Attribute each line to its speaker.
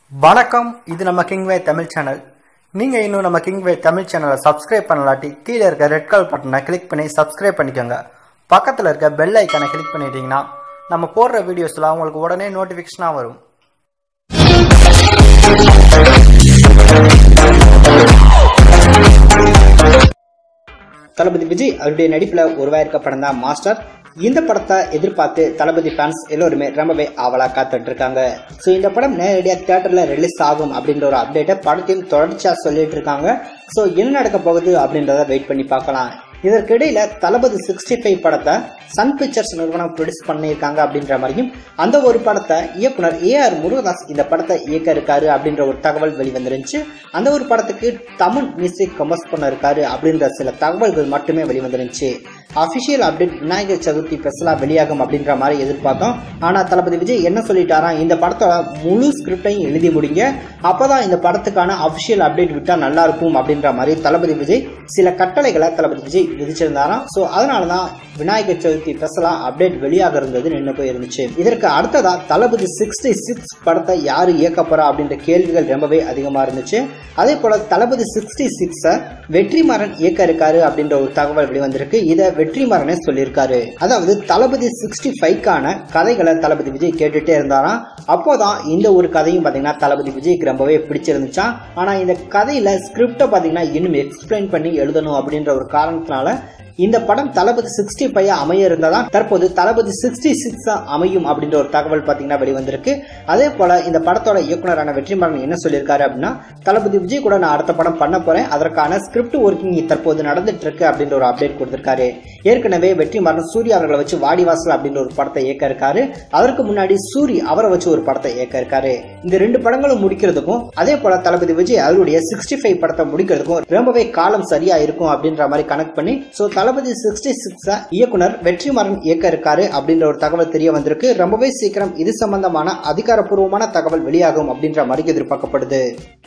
Speaker 1: வணக்கம் இது நம்ம கிங்வே தமிழ் சேனல் நீங்கள் இன்னும் நம்ம கிங்வே தமிழ் சேனலை சப்ஸ்கிரைப் பண்ணலாட்டி கீழே இருக்க ரெட் கலர் பட்டனை கிளிக் பண்ணி சப்ஸ்கிரைப் பண்ணிக்கோங்க பக்கத்தில் இருக்க பெல் ஐக்கானை கிளிக் பண்ணிட்டீங்கன்னா நம்ம போடுற வீடியோஸ்லாம் உங்களுக்கு உடனே நோட்டிஃபிகேஷனாக வரும்
Speaker 2: தளபதி விஜய் அவருடைய நடிப்புல உருவாயிருக்க படம் தான் மாஸ்டர் இந்த படத்தை எதிர்பார்த்து தளபதி ஃபேன்ஸ் எல்லோருமே ரொம்பவே ஆவலா காத்துட்டு இருக்காங்க ஸோ இந்த படம் நேரடியாக தியேட்டர்ல ரிலீஸ் ஆகும் அப்படின்ற ஒரு அப்டேட்டை படத்தையும் தொடர்ச்சியா சொல்லிட்டு இருக்காங்க ஸோ என்ன நடக்க போகுது அப்படின்றத வெயிட் பண்ணி பார்க்கலாம் இதற்கிடையில தளபதி சிக்ஸ்டி ஃபைவ் படத்தை சன் பிக்சர்ஸ் நிறுவனம் ப்ரொடியூஸ் பண்ணியிருக்காங்க அப்படின்ற மாதிரியும் அந்த ஒரு படத்தை இயக்குனர் ஏ ஆர் முருகதாஸ் இந்த படத்தை இயக்க இருக்காரு அப்படின்ற ஒரு தகவல் வெளிவந்துருந்துச்சு அந்த ஒரு படத்துக்கு தமிழ் மியூசிக் கம்போஸ் பண்ண இருக்காரு அப்படின்ற சில தகவல்கள் மட்டுமே வெளிவந்துருந்துச்சு அபிஷியல் அப்டேட் விநாயகர் சதுர்த்தி ஸ்பெஷலா வெளியாகும் அப்படின்ற மாதிரி எதிர்பார்த்தோம் ஆனா தளபதி விஜய் என்ன சொல்லிட்டாராம் இந்த படத்தோட முழு ஸ்கிரிப்டையும் எழுதி முடிங்க அப்பதான் இந்த படத்துக்கான அபிஷியல் அப்டேட் விட்டா நல்லா இருக்கும் அப்படின்ற மாதிரி தளபதி விஜய் சில கட்டளைகளை தளபதி விஜய் விதிச்சிருந்தாராம் ஸோ அதனால தான் விநாயகர் சதுர்த்தி ஸ்பெஷலா அப்டேட் வெளியாக இருந்தது நின்று போய் இருந்துச்சு இதற்கு அடுத்ததா தளபதி சிக்ஸ்டி சிக்ஸ் படத்தை யாரு இயக்க போறா அப்படின்ற கேள்விகள் ரொம்பவே அதிகமா இருந்துச்சு அதே போல தளபதி சிக்ஸ்டி சிக்ஸ வெற்றிமாறன் இயக்க இருக்காரு அப்படின்ற ஒரு தகவல் வெளிவந்திருக்கு இதை வெற்றிமாறனே சொல்லியிருக்காரு அதாவது தளபதி சிக்ஸ்டி ஃபைவ்க்கான கதைகளை தளபதி விஜய் கேட்டுட்டே இருந்தாராம் அப்போதான் இந்த ஒரு கதையும் பாத்தீங்கன்னா தளபதி விஜய்க்கு ரொம்பவே பிடிச்சிருந்துச்சா ஆனா இந்த கதையில ஸ்கிரிப்டை பாத்தீங்கன்னா இன்னும் எக்ஸ்பிளைன் பண்ணி எழுதணும் அப்படின்ற ஒரு காரணத்தினால இந்த படம் தளபதி சிக்ஸ்டி ஃபைவ் அமைய இருந்ததா தற்போது தளபதி சிக்ஸ்டி சிக்ஸ் அமையும் அப்படின்ற ஒரு தகவல் பாத்தீங்கன்னா வெளிவந்திருக்கு அதே போல இந்த படத்தோட இயக்குனரான வெற்றிமாறன் என்ன சொல்லியிருக்காரு அப்படின்னா தளபதி விஜய் கூட நான் அடுத்த படம் பண்ண போறேன் அதற்கான ஸ்கிரிப்ட் ஒர்க்கிங் தற்போது நடந்துட்டு இருக்கு அப்படின்ற ஒரு அப்டேட் கொடுத்திருக்காரு ஏற்கனவே வெற்றிமாறன் சூர்யா அவர்களை வச்சு வாடிவாசல் அப்படின்ற ஒரு படத்தை இயக்க இருக்காரு அதற்கு முன்னாடி சூரி அவரை வச்சு ஒரு படத்தை இயக்க இருக்காரு இந்த ரெண்டு படங்களும் முடிக்கிறதுக்கும் அதே போல தளபதி விஜய் அவருடைய சிக்ஸ்டி ஃபைவ் படத்தை முடிக்கிறதுக்கும் ரொம்பவே காலம் சரியா இருக்கும் அப்படின்ற மாதிரி கனெக்ட் பண்ணி சோ தளபதி சிக்ஸ்டி சிக்ஸ் இயக்குனர் வெற்றிமாறன் இயக்க இருக்காரு அப்படின்ற ஒரு தகவல் தெரிய வந்திருக்கு ரொம்பவே சீக்கிரம் இது சம்பந்தமான அதிகாரப்பூர்வமான தகவல் வெளியாகும் அப்படின்ற மாதிரி எதிர்பார்க்கப்படுது